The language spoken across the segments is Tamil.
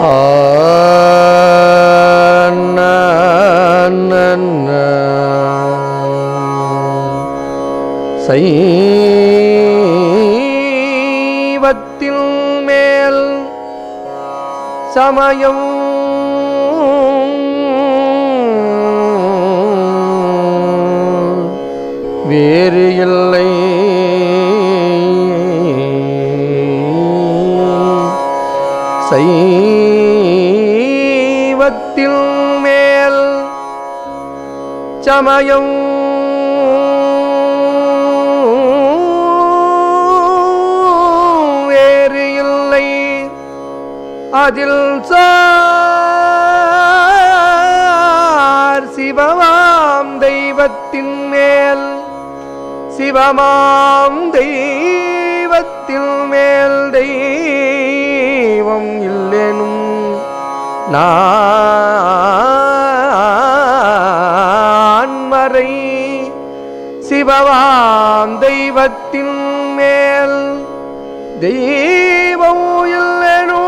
சைவத்தில் மேல் சமயம் வேறு இல்லை சைவத்தில் மேல் சமயம் வேறு இல்லை அதில் சார் சிவமாம் தெய்வத்தின் மேல் சிவமாம் தெய்வத்தின் மேல் தெய்வம் இல்லெனும் நான் மறை சிவமாம் தெய்வத்தின் மேல் தெய்வம் இல்லெனோ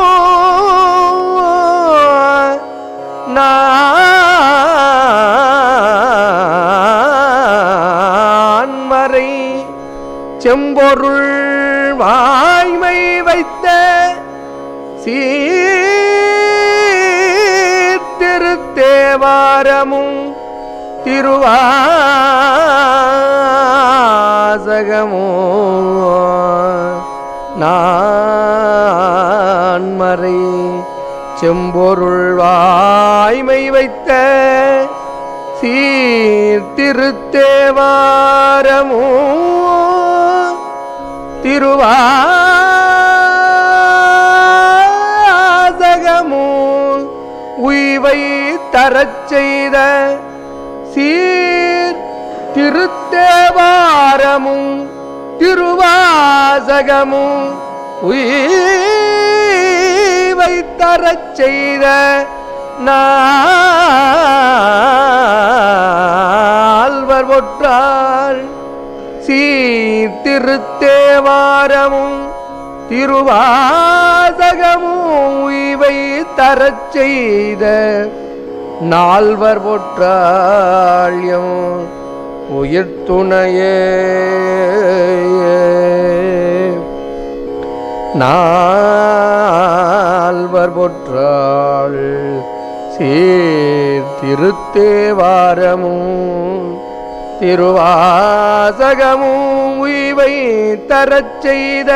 நான் மறை செம்பொருள் வாய்மை வைத்த சீர்திருத்தேவாரமும் திருவாசகமோ நான் மறை செம்பொருள் வாய்மை வைத்த சீர்திருத்தேவாரமோ திருவாசகமோ உய்வை தரச் செய்த சீர் திருத்தேவாரமும் திருவாசகமும் உய்வை தரச் செய்த நால்வர் ஒற்றார் சீர்திருத்தேவாரமும் திருவாசகமும் இவை தரச் செய்த நால்வர் பொற்றாள்யம் உயிர் துணையே நால்வர் பொற்றாள் சீர் திருத்தேவாரமும் திருவாசகமும் இவை தரச் செய்த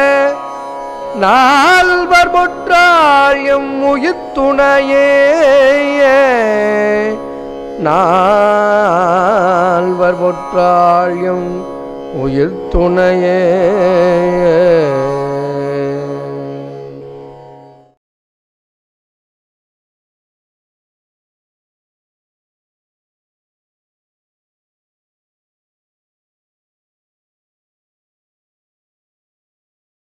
நால்வர் பொற்றாழியம் உயிர் துணையே நால்வர் பொற்றாழியம் உயிர் துணையே